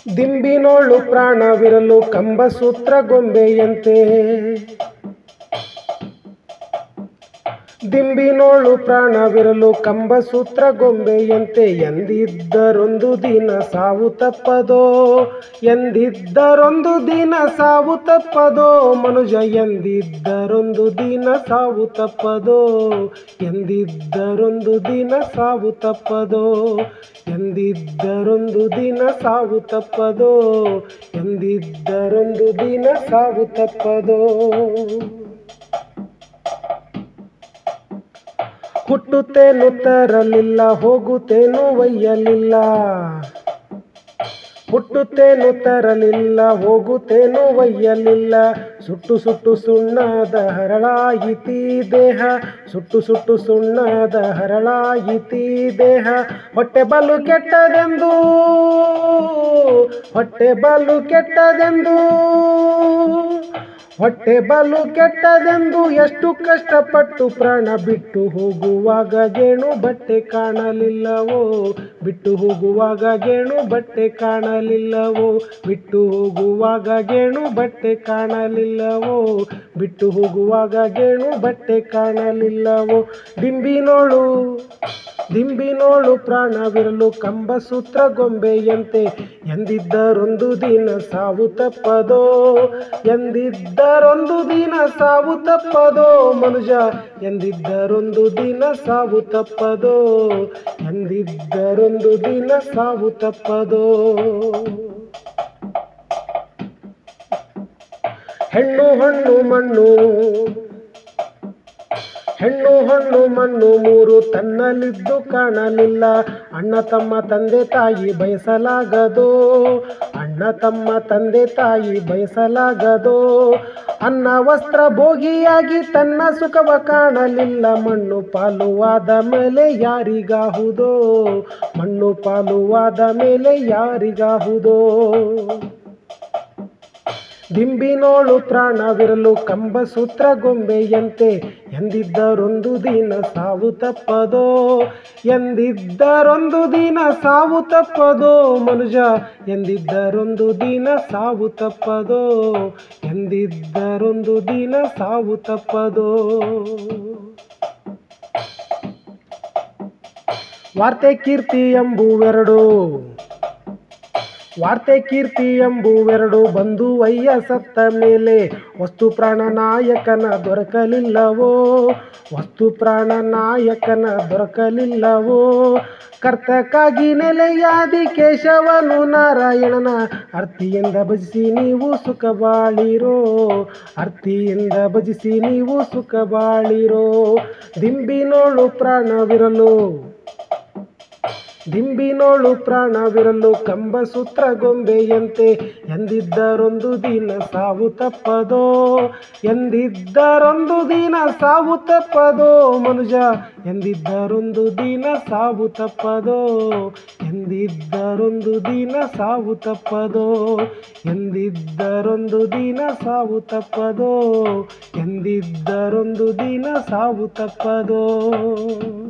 ದಿಂಬಿನೋಳು ಪ್ರಾಣವಿರಲು ಕಂಬಸೂತ್ರ ಗೊಂಬೆಯಂತೆ ದಿಂಬಿನೋಳು ಪ್ರಾಣವಿರಲು ಕಂಬಸೂತ್ರ ಗೊಂಬೆಯಂತೆ ಎಂದಿದ್ದರೊಂದು ದಿನ ಸಾವು ತಪ್ಪದೋ ಎಂದಿದ್ದರೊಂದು ದಿನ ಸಾವು ತಪ್ಪದೋ ಮನುಜ ಎಂದಿದ್ದರೊಂದು ದಿನ ಸಾವು ತಪ್ಪದೋ ಎಂದಿದ್ದರೊಂದು ದಿನ ಸಾವು ತಪ್ಪದೋ ಎಂದಿದ್ದರೊಂದು ದಿನ ಸಾವು ತಪ್ಪದೋ ಎಂದಿದ್ದರೊಂದು ದಿನ ಸಾವು ತಪ್ಪದೋ ಹುಟ್ಟುತ್ತೇನು ತರಲಿಲ್ಲ ಹೋಗುತ್ತೇನು ಒಯ್ಯಲಿಲ್ಲ ಹುಟ್ಟುತ್ತೇನು ತರಲಿಲ್ಲ ಹೋಗುತ್ತೇನು ಒಯ್ಯಲಿಲ್ಲ ಸುಟ್ಟು ಸುಟ್ಟು ಸುಣ್ಣದ ಹರಳಾಯಿತಿ ದೇಹ ಸುಟ್ಟು ಸುಟ್ಟು ಸುಣ್ಣದ ಹರಳಾಯಿತಿ ದೇಹ ಹೊಟ್ಟೆ ಬಲು ಕೆಟ್ಟದೆಂದು ಹೊಟ್ಟೆ ಬಲು ಕೆಟ್ಟದೆಂದು ಹೊಟ್ಟೆ ಬಲು ಕೆಟ್ಟದೆಂದು ಎಷ್ಟು ಕಷ್ಟಪಟ್ಟು ಪ್ರಾಣ ಬಿಟ್ಟು ಹೋಗುವಾಗ ಗೇಣು ಬಟ್ಟೆ ಕಾಣಲಿಲ್ಲವೋ ಬಿಟ್ಟು ಹೋಗುವಾಗ ಗೇಣು ಬಟ್ಟೆ ಕಾಣಲಿಲ್ಲವೋ ಬಿಟ್ಟು ಹೋಗುವಾಗ ಗೇಣು ಬಟ್ಟೆ ಕಾಣಲಿಲ್ಲವೋ ಬಿಟ್ಟು ಹೋಗುವಾಗ ಗೇಣು ಬಟ್ಟೆ ಕಾಣಲಿಲ್ಲವೋ ದಿಂಬಿನೋಳು ದಿಂಬಿನೋಳು ಪ್ರಾಣವಿರಲು ಕಂಬಸೂತ್ರ ಗೊಂಬೆಯಂತೆ ಎಂದಿದ್ದರೊಂದು ದಿನ ಸಾವು ತಪ್ಪದೋ ಎಂದಿದ್ದರೊಂದು ದಿನ ಸಾವು ತಪ್ಪದೋ ಮನುಜ ಎಂದಿದ್ದರೊಂದು ದಿನ ಸಾವು ತಪ್ಪದೋ ಎಂದಿದ್ದರೊಂದು ದಿನ ಸಾವು ತಪ್ಪದೋ ಹೆಣ್ಣು ಹಣ್ಣು ಮಣ್ಣು ಹೆಣ್ಣು ಹಣ್ಣು ಮಣ್ಣು ಮೂರು ತನ್ನಲ್ಲಿದ್ದು ಕಾಣಲಿಲ್ಲ ಅಣ್ಣ ತಮ್ಮ ತಂದೆ ತಾಯಿ ಬಯಸಲಾಗದೋ ಅಣ್ಣ ತಮ್ಮ ತಂದೆ ತಾಯಿ ಬಯಸಲಾಗದೋ ಅನ್ನ ವಸ್ತ್ರ ಭೋಗಿಯಾಗಿ ತನ್ನ ಸುಖವ ಕಾಣಲಿಲ್ಲ ಮಣ್ಣು ಪಾಲುವಾದ ಮೇಲೆ ಯಾರಿಗಾಹುದೋ ಮಣ್ಣು ಪಾಲುವಾದ ಮೇಲೆ ಯಾರಿಗಾಹುದೋ ದಿಂಬಿನೋಳು ಪ್ರಾಣವಿರಲು ಕಂಬಸೂತ್ರ ಗೊಂಬೆಯಂತೆ ಎಂದಿದ್ದರೊಂದು ದಿನ ಸಾವು ತಪ್ಪದೋ ಎಂದಿದ್ದರೊಂದು ದಿನ ಸಾವು ತಪ್ಪದೋ ಮನುಜ ಎಂದಿದ್ದರೊಂದು ದಿನ ಸಾವು ತಪ್ಪದೋ ಎಂದಿದ್ದರೊಂದು ದಿನ ಸಾವು ತಪ್ಪದೋ ವಾರ್ತೆ ಕೀರ್ತಿ ಎಂಬುವೆರಡು ವಾರ್ತೆ ಕೀರ್ತಿ ಎಂಬುವೆರಡು ಬಂದು ಅಯ್ಯ ಸತ್ತ ಮೇಲೆ ವಸ್ತು ಪ್ರಾಣ ನಾಯಕನ ದೊರಕಲಿಲ್ಲವೋ ವಸ್ತು ಪ್ರಾಣ ನಾಯಕನ ದೊರಕಲಿಲ್ಲವೋ ಕರ್ತಕ್ಕಾಗಿ ನೆಲೆಯಾದಿ ಕೇಶವನು ನಾರಾಯಣನ ಅರ್ತಿಯಿಂದ ಭಜಿಸಿ ನೀವು ಸುಖ ಬಾಳಿರೋ ಅರ್ತಿಯಿಂದ ಭಜಿಸಿ ನೀವು ಸುಖ ಬಾಳಿರೋ ದಿಂಬಿನೋಳು ಪ್ರಾಣವಿರಲು ದಿಂಬಿನೋಳು ಪ್ರಾಣವಿರಲು ಕಂಬಸೂತ್ರ ಗೊಂಬೆಯಂತೆ ಎಂದಿದ್ದರೊಂದು ದಿನ ಸಾವು ತಪ್ಪದೋ ಎಂದಿದ್ದರೊಂದು ದಿನ ಸಾವು ತಪ್ಪದೋ ಮನುಜ ಎಂದಿದ್ದರೊಂದು ದಿನ ಸಾವು ತಪ್ಪದೋ ಎಂದಿದ್ದರೊಂದು ದಿನ ಸಾವು ತಪ್ಪದೋ ಎಂದಿದ್ದರೊಂದು ದಿನ ಸಾವು ತಪ್ಪದೋ ಎಂದಿದ್ದರೊಂದು ದಿನ ಸಾವು ತಪ್ಪದೋ